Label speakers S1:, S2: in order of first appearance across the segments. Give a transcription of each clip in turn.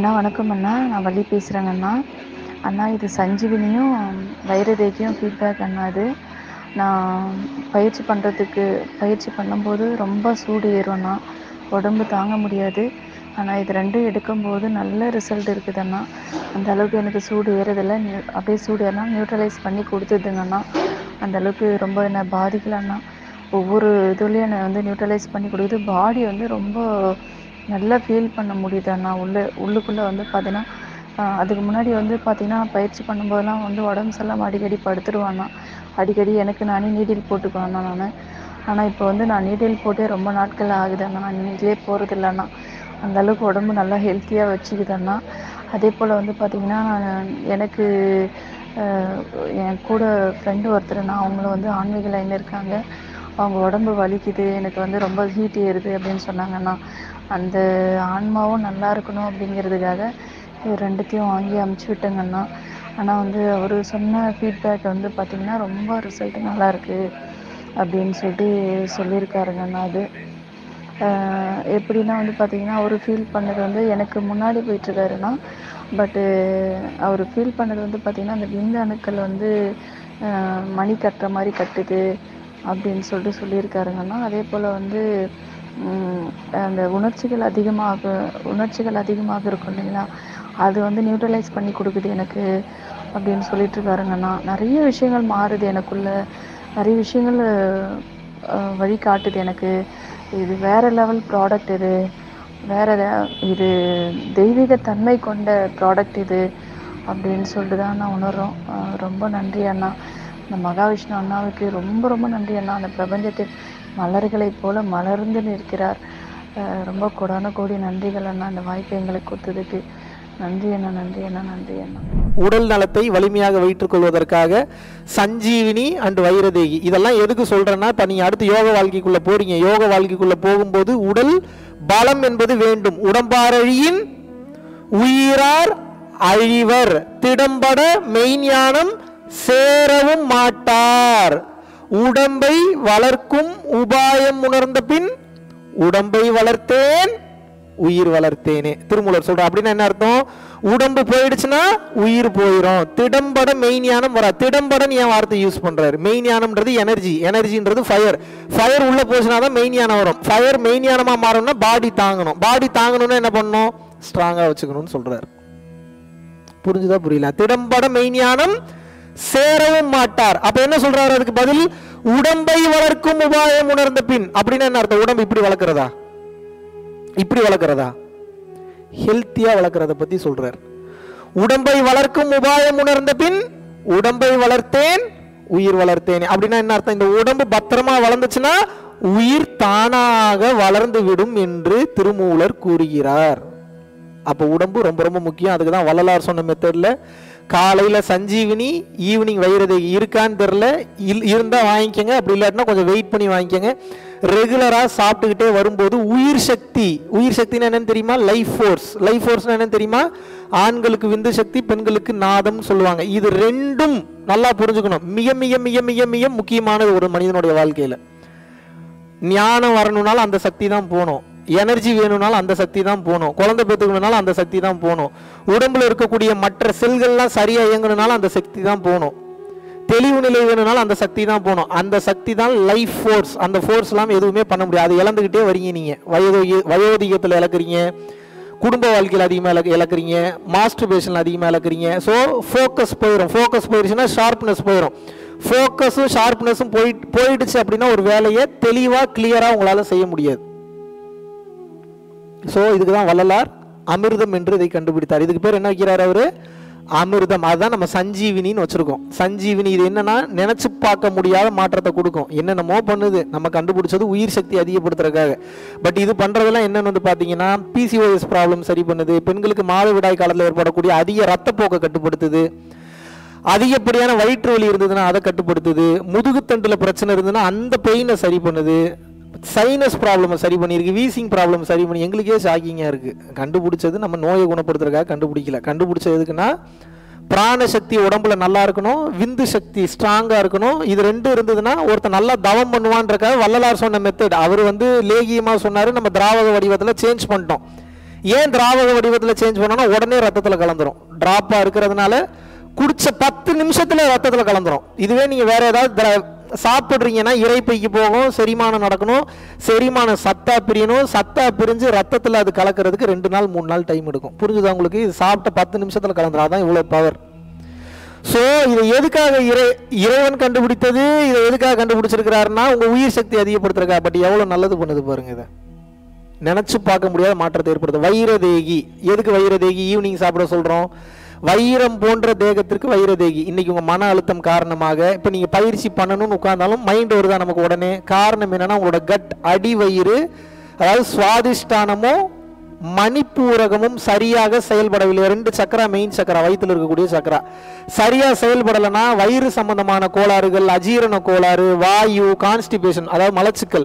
S1: அண்ணா வணக்கம் அண்ணா நான் வள்ளி பேசுகிறேங்க அண்ணா அண்ணா இது சஞ்சீவினியும் வைரதேகியும் ஃபீட்பேக் அண்ணா இது நான் பயிற்சி பண்ணுறதுக்கு பயிற்சி பண்ணும்போது ரொம்ப சூடு ஏறும்ண்ணா உடம்பு தாங்க முடியாது ஆனால் இது ரெண்டும் எடுக்கும்போது நல்ல ரிசல்ட் இருக்குது அண்ணா அந்த அளவுக்கு எனக்கு சூடு ஏறதில்லை நியூ அப்படியே சூடு ஏறினா நியூட்ரலைஸ் பண்ணி கொடுத்துதுங்க அண்ணா அந்த அளவுக்கு ரொம்ப என்னை பாதிக்கல அண்ணா ஒவ்வொரு இதுலேயும் என்னை வந்து நியூட்ரலைஸ் பண்ணி கொடுக்குது பாடி வந்து ரொம்ப நல்லா ஃபீல் பண்ண முடியுது அண்ணா உள்ளே உள்ளுக்குள்ளே வந்து பார்த்தீங்கன்னா ஆஹ் அதுக்கு முன்னாடி வந்து பார்த்தீங்கன்னா பயிற்சி பண்ணும்போதெல்லாம் வந்து உடம்பு சரியில்லாம அடிக்கடி படுத்துருவேண்ணா அடிக்கடி எனக்கு நானே நீடில் போட்டுக்குவேன் நான் ஆனால் இப்போ வந்து நான் நீடில் போட்டே ரொம்ப நாட்கள் ஆகுது அண்ணா நான் நீடிலே போகிறது இல்லைண்ணா அந்த அளவுக்கு உடம்பு நல்லா ஹெல்த்தியாக வச்சுக்குது அண்ணா அதே போல் வந்து பார்த்தீங்கன்னா நான் எனக்கு ஆஹ் என் கூட ஃப்ரெண்டு ஒருத்தர்னா அவங்களும் வந்து ஆன்மீக லைனில் இருக்காங்க அவங்க உடம்பு வலிக்குது எனக்கு வந்து ரொம்ப ஹீட் ஏறுது அப்படின்னு சொன்னாங்கண்ணா அந்த ஆன்மாவும் நல்லா இருக்கணும் அப்படிங்கிறதுக்காக இது ரெண்டுத்தையும் வாங்கி அமுச்சு விட்டேங்கண்ணா ஆனால் வந்து அவர் சொன்ன ஃபீட்பேக் வந்து பார்த்திங்கன்னா ரொம்ப ரிசல்ட் நல்லா இருக்கு அப்படின்னு சொல்லிட்டு சொல்லியிருக்காருங்கண்ணா அது ஆஹ் எப்படின்னா வந்து பார்த்தீங்கன்னா அவர் ஃபீல் பண்ணது வந்து எனக்கு முன்னாடி போயிட்டுருக்காருன்னா பட்டு அவர் ஃபீல் பண்ணது வந்து பார்த்திங்கன்னா அந்த விந்து அணுக்கள் வந்து ஆஹ் மணி கட்டுற மாதிரி கட்டுது அப்படின்னு சொல்லிட்டு சொல்லியிருக்காருங்கன்னா அதே போல் வந்து உம், அந்த உணர்ச்சிகள் அதிகமாக உணர்ச்சிகள் அதிகமாக இருக்கும் இல்லைங்களா அது வந்து நியூட்ரலைஸ் பண்ணி கொடுக்குது எனக்கு அப்படின்னு சொல்லிட்டு இருக்காருங்கண்ணா நிறைய விஷயங்கள் மாறுது எனக்குள்ள நிறைய விஷயங்கள் அஹ், வழி காட்டுது எனக்கு இது வேற லெவல் ப்ராடக்ட் இது வேற ல- இது தெய்வீக தன்மை கொண்ட ப்ராடக்ட் இது அப்படின்னு சொல்லிட்டு தான் நான் உணர்றோம் அஹ் ரொம்ப நன்றி அண்ணா இந்த மகாவிஷ்ணு அண்ணாவுக்கு ரொம்ப ரொம்ப நன்றி அண்ணா அந்த பிரபஞ்சத்தில் மலர்களைப் போல மலர்ந்து நிற்கிறார் அஹ் ரொம்ப கொடான கோடி நன்றிகள் அண்ணா அந்த வாய்ப்பை எங்களுக்கு கொடுத்ததுக்கு நன்றி அண்ணா நன்றி அண்ணா நன்றி அண்ணா
S2: உடல் நலத்தை வலிமையாக வைத்துக் கொள்வதற்காக சஞ்சீவினி அண்ட் வைரதேகி இதெல்லாம் எதுக்கு சொல்றேன்னா இப்போ நீங்கள் அடுத்து யோக வாழ்க்கைக்குள்ள போறீங்க யோக வாழ்க்கைக்குள்ள போகும்போது உடல் பலம் என்பது வேண்டும் உடம்பாரழியின் உயிரார் அழிவர் திடம்பட மெய்ஞானம் சேரவும் மாட்டார் உடம்பை வளர்க்கும் உபாயம் உணர்ந்த பின் உடம்பை வளர்த்தேன் உயிர் வளர்த்தேனே திருமூலர் சொல்ற அப்படின்னா என்ன அர்த்தம் உடம்பு போயிடுச்சுன்னா உயிர் போயிடும் திடம்பட மெய்ஞானம் வரா திடம்படன் என் வார்த்தை யூஸ் பண்றாரு மெய்ஞானம்ன்றது எனர்ஜி எனர்ஜின்றது ஃபயர் ஃபயர் உள்ள போச்சுன்னா தான் மெய்ஞானம் வரும் ஃபயர் மெய்ஞானமா மாறணும்னா பாடி தாங்கணும் பாடி தாங்கணும்னா என்ன பண்ணணும் ஸ்ட்ராங்கா வச்சுக்கணும்னு சொல்றாரு புரிஞ்சுதா புரியல திடம்பட மெய்ஞானம் சேரவும் மாட்டார் அப்ப என்ன சொல்றாரு அதுக்கு பதில் உடம்பை வளர்க்கும் உபாயம் உணர்ந்த பின் அப்படின்னு என்ன அர்த்தம் உடம்பு இப்படி வளர்க்கிறதா இப்படி வளர்க்கிறதா ஹெல்த்தியா வளர்க்கறத பத்தி சொல்றார் உடம்பை வளர்க்கும் உபாயம் உணர்ந்த பின் உடம்பை வளர்த்தேன் உயிர் வளர்த்தேன் அப்படின்னா என்ன அர்த்தம் இந்த உடம்பு பத்திரமா வளர்ந்துச்சுன்னா உயிர் தானாக வளர்ந்து விடும் என்று திருமூலர் கூறுகிறார் அப்போ உடம்பு ரொம்ப ரொம்ப முக்கியம் அதுக்கு தான் வள்ளலார் சொன்ன மெத்தடில் காலையில் சஞ்சீவினி ஈவினிங் வைரதை இருக்கான்னு தெரில இல் இருந்தால் வாங்கிக்கோங்க அப்படி இல்லாட்டினா கொஞ்சம் வெயிட் பண்ணி வாங்கிக்கோங்க ரெகுலராக சாப்பிட்டுக்கிட்டே வரும்போது உயிர் சக்தி உயிர் சக்தின்னு என்னன்னு தெரியுமா லைஃப் ஃபோர்ஸ் லைஃப் ஃபோர்ஸ்னு என்னன்னு தெரியுமா ஆண்களுக்கு விந்து சக்தி பெண்களுக்கு நாதம்னு சொல்லுவாங்க இது ரெண்டும் நல்லா புரிஞ்சுக்கணும் மிக மிக மிக மிக மிக முக்கியமானது ஒரு மனிதனுடைய வாழ்க்கையில் ஞானம் வரணும்னாலும் அந்த சக்தி தான் போகணும் எனர்ஜி வேணும்னாலும் அந்த சக்தி தான் போகணும் குழந்தை பெற்றுக்கணும்னாலும் அந்த சக்தி தான் போகணும் உடம்புல இருக்கக்கூடிய மற்ற செல்கள்லாம் சரியா இயங்கணும்னாலும் அந்த சக்தி தான் போகணும் தெளிவு நிலை வேணும்னாலும் அந்த சக்தி தான் போகணும் அந்த சக்தி தான் லைஃப் ஃபோர்ஸ் அந்த ஃபோர்ஸ் எல்லாம் எதுவுமே பண்ண முடியாது அது இழந்துக்கிட்டே வரீங்க நீங்க வயோதிக வயோதிகத்தில் இழக்கிறீங்க குடும்ப வாழ்க்கையில் அதிகமாக இழக்க இழக்கிறீங்க மாஸ்டர்பேஷனில் அதிகமாக இழக்கிறீங்க ஸோ ஃபோக்கஸ் போயிடும் ஃபோக்கஸ் போயிடுச்சுன்னா ஷார்ப்னஸ் போயிடும் ஃபோக்கஸும் ஷார்ப்னஸும் போயிட்டு போயிடுச்சு அப்படின்னா ஒரு வேலையை தெளிவாக கிளியராக உங்களால் செய்ய முடியாது ஸோ இதுக்கு தான் வள்ளலார் அமிர்தம் என்று இதை கண்டுபிடித்தார் இதுக்கு பேர் என்ன வைக்கிறார் அவரு அமிர்தம் அதுதான் நம்ம சஞ்சீவினின்னு வச்சிருக்கோம் சஞ்சீவினி இது என்னன்னா நினைச்சு பார்க்க முடியாத மாற்றத்தை கொடுக்கும் என்னென்னமோ பண்ணுது நம்ம கண்டுபிடிச்சது உயிர் சக்தி அதிகப்படுத்துறதுக்காக பட் இது பண்றதெல்லாம் என்னன்னு வந்து பாத்தீங்கன்னா பிசிஓஎஸ் ப்ராப்ளம் சரி பண்ணுது பெண்களுக்கு மாதவிடாய் காலத்தில் ஏற்படக்கூடிய அதிக ரத்தப்போக்கை கட்டுப்படுத்துது அதிகப்படியான வயிற்று வலி இருந்ததுன்னா அதை கட்டுப்படுத்துது முதுகுத்தண்டுல பிரச்சனை இருந்ததுன்னா அந்த பெயினை சரி பண்ணுது சைனஸ் ப்ராப்ளமை சரி பண்ணியிருக்கு வீசிங் ப்ராப்ளம் சரி பண்ணி எங்களுக்கே ஷாக்கிங்காக இருக்குது கண்டுபிடிச்சது நம்ம நோயை குணப்படுத்துறதுக்காக கண்டுபிடிக்கல கண்டுபிடிச்சது எதுக்குன்னா பிராண சக்தி உடம்புல நல்லா இருக்கணும் விந்து சக்தி ஸ்ட்ராங்காக இருக்கணும் இது ரெண்டு இருந்ததுன்னா ஒருத்தன் நல்லா தவம் பண்ணுவான்றக்காக வள்ளலார் சொன்ன மெத்தட் அவர் வந்து லேகியமாக சொன்னார் நம்ம திராவக வடிவத்தில் சேஞ்ச் பண்ணிட்டோம் ஏன் திராவக வடிவத்தில் சேஞ்ச் பண்ணோம்னா உடனே ரத்தத்தில் கலந்துரும் ட்ராப்பாக இருக்கிறதுனால குடிச்ச பத்து நிமிஷத்தில் ரத்தத்தில் கலந்துரும் இதுவே நீங்கள் வேற ஏதாவது திரா- சாப்பிட்றீங்கன்னா இறைப்பைக்கு போகும் செரிமானம் நடக்கணும் செரிமானம் சத்தா பிரியணும் சத்தா பிரிஞ்சு ரத்தத்தில் அது கலக்கிறதுக்கு ரெண்டு நாள் மூணு நாள் டைம் எடுக்கும் புரிஞ்சுதா உங்களுக்கு இது சாப்பிட்ட பத்து நிமிஷத்தில் கலந்துரும் அதான் இவ்வளோ பவர் ஸோ இதை எதுக்காக இறை இறைவன் கண்டுபிடித்தது இதை எதுக்காக கண்டுபிடிச்சிருக்கிறாருன்னா உங்கள் உயிர் சக்தி அதிகப்படுத்துறக்கா பட் எவ்வளோ நல்லது பண்ணுது பாருங்க இதை நினச்சி பார்க்க முடியாத மாற்றத்தை ஏற்படுத்தும் வைரதேகி எதுக்கு வைரதேகி ஈவினிங் சாப்பிட சொல்கிறோம் வைரம் போன்ற தேகத்திற்கு வைரதேகி இன்னைக்கு உங்கள் மன அழுத்தம் காரணமாக இப்போ நீங்கள் பயிற்சி பண்ணணும்னு உட்கார்ந்தாலும் மைண்ட் வருதா நமக்கு உடனே காரணம் என்னன்னா உங்களோட கட் அடி வயிறு அதாவது சுவாதிஷ்டானமும் மணிப்பூரகமும் சரியாக செயல்படவில்லை ரெண்டு சக்கரா மெயின் சக்கரா வயித்துல இருக்கக்கூடிய சக்கரா சரியா செயல்படலைன்னா வயிறு சம்பந்தமான கோளாறுகள் அஜீரண கோளாறு வாயு கான்ஸ்டிபேஷன் அதாவது மலச்சிக்கல்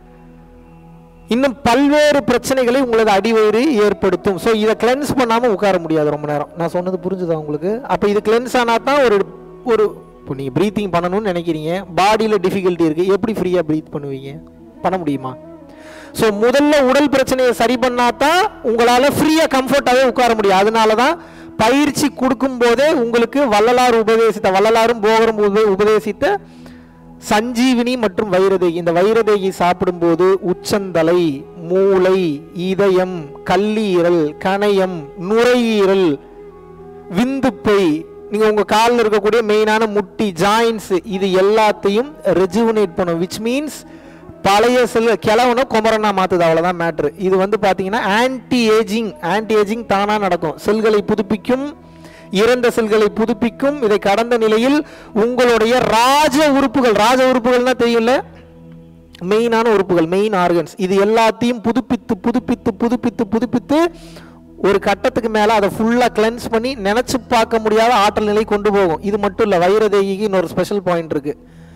S2: இன்னும் பல்வேறு பிரச்சனைகளை உங்களது அடிவயிறு ஏற்படுத்தும் ஸோ இதை கிளென்ஸ் பண்ணாமல் உட்கார முடியாது ரொம்ப நேரம் நான் சொன்னது புரிஞ்சுதா உங்களுக்கு அப்போ இது கிளென்ஸ் ஆனால் தான் ஒரு ஒரு இப்போ நீங்கள் ப்ரீத்திங் பண்ணணும்னு நினைக்கிறீங்க பாடியில் டிஃபிகல்ட்டி இருக்குது எப்படி ஃப்ரீயாக ப்ரீத் பண்ணுவீங்க பண்ண முடியுமா ஸோ முதல்ல உடல் பிரச்சனையை சரி பண்ணால் தான் உங்களால் ஃப்ரீயாக கம்ஃபர்ட்டாகவே உட்கார முடியும் அதனால தான் பயிற்சி கொடுக்கும் போதே உங்களுக்கு வள்ளலார் உபதேசித்த வள்ளலாரும் போகரும் உப- உபதேசித்த சஞ்சீவினி மற்றும் வைரதேகி இந்த வைரதேகி சாப்பிடும்போது உச்சந்தலை மூளை இதயம் கல்லீரல் கணையம் நுரையீரல் விந்துப்பை நீங்க உங்க காலில் இருக்கக்கூடிய மெயினான முட்டி ஜாயின்ஸ் இது எல்லாத்தையும் ரெஜுவனேட் பண்ணும் விச் மீன்ஸ் பழைய செல் கிழவனை குமரனா மாத்துது அவ்வளவுதான் மேட்ரு இது வந்து பாத்தீங்கன்னா ஆன்டி ஏஜிங் ஆன்டி ஏஜிங் தானா நடக்கும் செல்களை புதுப்பிக்கும் இறந்த செல்களை புதுப்பிக்கும் இதை கடந்த நிலையில் உங்களுடைய ராஜ உறுப்புகள் ராஜ உறுப்புகள்னா தெரியல மெயினான உறுப்புகள் மெயின் ஆர்கன்ஸ் இது எல்லாத்தையும் புதுப்பித்து புதுப்பித்து புதுப்பித்து புதுப்பித்து ஒரு கட்டத்துக்கு மேலே அதை ஃபுல்லாக கிளென்ஸ் பண்ணி நினச்சி பார்க்க முடியாத ஆற்றல் நிலை கொண்டு போகும் இது மட்டும் இல்லை வைரதேகிக்கு இன்னொரு ஸ்பெஷல் பாயிண்ட் இருக்கு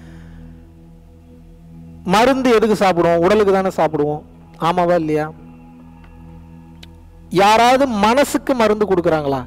S2: மருந்து எதுக்கு சாப்பிடுவோம் உடலுக்கு தானே சாப்பிடுவோம் ஆமாவா இல்லையா யாராவது மனசுக்கு மருந்து கொடுக்குறாங்களா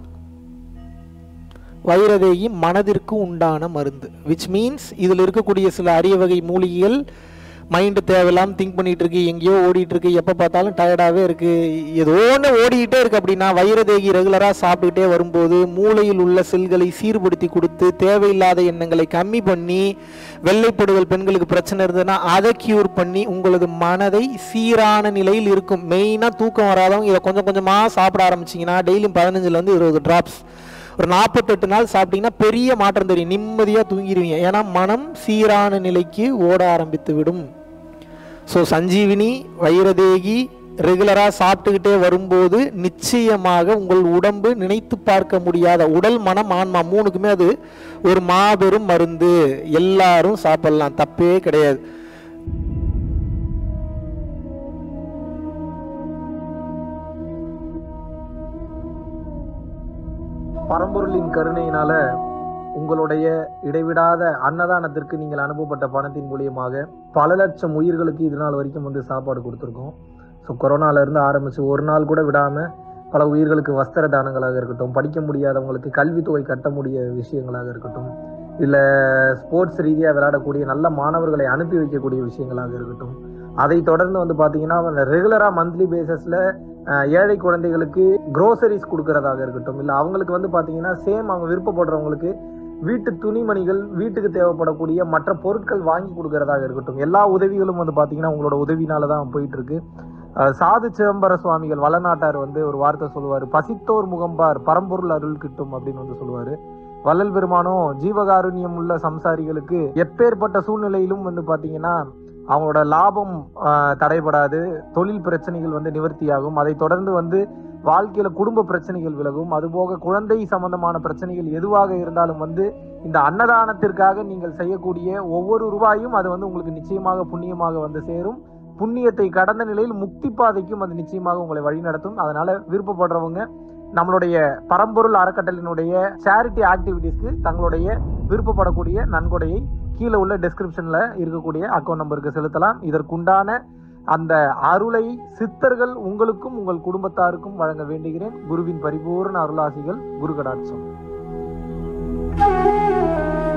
S2: வைரதேகி மனதிற்கு உண்டான மருந்து விச் மீன்ஸ் இதில் இருக்கக்கூடிய சில அரிய வகை மூலிகைகள் மைண்டு தேவையில்லாம திங்க் பண்ணிட்டு இருக்கு எங்கேயோ ஓடிட்டு இருக்கு எப்போ பார்த்தாலும் டயர்டாகவே இருக்கு ஏதோ ஒன்று ஓடிக்கிட்டே இருக்கு அப்படின்னா வைரதேகி ரெகுலராக சாப்பிட்டுக்கிட்டே வரும்போது மூளையில் உள்ள செல்களை சீர்படுத்தி கொடுத்து தேவையில்லாத எண்ணங்களை கம்மி பண்ணி வெள்ளைப்படுதல் பெண்களுக்கு பிரச்சனை இருந்ததுன்னா அதை கியூர் பண்ணி உங்களது மனதை சீரான நிலையில் இருக்கும் மெயினாக தூக்கம் வராதவங்க இதை கொஞ்சம் கொஞ்சமாக சாப்பிட ஆரம்பிச்சிங்கன்னா டெய்லியும் பதினஞ்சுலேருந்து இருபது ட்ராப்ஸ் ஒரு நாற்பத்தெட்டு நாள் சாப்பிட்டீங்கன்னா பெரிய மாற்றம் தெரியும் நிம்மதியாக தூங்கிடுவீங்க ஏன்னா மனம் சீரான நிலைக்கு ஓட ஆரம்பித்து விடும் ஸோ சஞ்சீவினி வைரதேகி ரெகுலராக சாப்பிட்டுக்கிட்டே வரும்போது நிச்சயமாக உங்கள் உடம்பு நினைத்து பார்க்க முடியாத உடல் மனம் ஆன்மா மூணுக்குமே அது ஒரு மாபெரும் மருந்து எல்லாரும் சாப்பிடலாம் தப்பே கிடையாது
S3: பரம்பொருளின் கருணையினால உங்களுடைய இடைவிடாத அன்னதானத்திற்கு நீங்கள் அனுப்பப்பட்ட பணத்தின் மூலியமாக பல லட்சம் உயிர்களுக்கு இது நாள் வரைக்கும் வந்து சாப்பாடு கொடுத்துருக்கோம் ஸோ கொரோனால இருந்து ஆரம்பிச்சு ஒரு நாள் கூட விடாம பல உயிர்களுக்கு வஸ்திர தானங்களாக இருக்கட்டும் படிக்க முடியாதவங்களுக்கு கல்வித்தொகை கட்ட முடிய விஷயங்களாக இருக்கட்டும் இல்லை ஸ்போர்ட்ஸ் ரீதியாக விளையாடக்கூடிய நல்ல மாணவர்களை அனுப்பி வைக்கக்கூடிய விஷயங்களாக இருக்கட்டும் அதை தொடர்ந்து வந்து பார்த்தீங்கன்னா ரெகுலராக மந்த்லி பேசிஸில் ஏழை குழந்தைகளுக்கு க்ரோசரிஸ் கொடுக்கறதாக இருக்கட்டும் இல்லை அவங்களுக்கு வந்து பார்த்தீங்கன்னா சேம் அவங்க விருப்பப்படுறவங்களுக்கு வீட்டு துணிமணிகள் வீட்டுக்கு தேவைப்படக்கூடிய மற்ற பொருட்கள் வாங்கி கொடுக்கறதாக இருக்கட்டும் எல்லா உதவிகளும் வந்து பார்த்தீங்கன்னா உங்களோட உதவினால தான் போயிட்டு இருக்கு அஹ் சாது சிதம்பர சுவாமிகள் வளநாட்டார் வந்து ஒரு வார்த்தை சொல்லுவார் பசித்தோர் முகம்பார் பரம்பொருள் அருள் கிட்டும் அப்படின்னு வந்து சொல்லுவாரு வள்ளல் பெருமானும் ஜீவகாருண்யம் உள்ள சம்சாரிகளுக்கு எப்பேற்பட்ட சூழ்நிலையிலும் வந்து பாத்தீங்கன்னா அவங்களோட லாபம் ஆஹ், தடைபடாது தொழில் பிரச்சனைகள் வந்து நிவர்த்தியாகும் அதை தொடர்ந்து வந்து வாழ்க்கையில குடும்ப பிரச்சனைகள் விலகும் அதுபோக குழந்தை சம்பந்தமான பிரச்சனைகள் எதுவாக இருந்தாலும் வந்து இந்த அன்னதானத்திற்காக நீங்கள் செய்யக்கூடிய ஒவ்வொரு ரூபாயும் அது வந்து உங்களுக்கு நிச்சயமாக புண்ணியமாக வந்து சேரும் புண்ணியத்தை கடந்த நிலையில் முக்தி பாதைக்கும் அது நிச்சயமாக உங்களை வழிநடத்தும் அதனால விருப்பப்படுறவங்க நம்மளுடைய பரம்பொருள் அறக்கட்டளினுடைய சேரிட்டி ஆக்டிவிட்டீஸ்க்கு தங்களுடைய விருப்பப்படக்கூடிய நன்கொடையை கீழே உள்ள டெஸ்கிரிப்ஷன்ல இருக்கக்கூடிய அக்கௌண்ட் நம்பருக்கு செலுத்தலாம் இதற்குண்டான அந்த அருளை சித்தர்கள் உங்களுக்கும் உங்கள் குடும்பத்தாருக்கும் வழங்க வேண்டுகிறேன் குருவின் பரிபூர்ண அருளாசிகள் குரு கடாட்சம்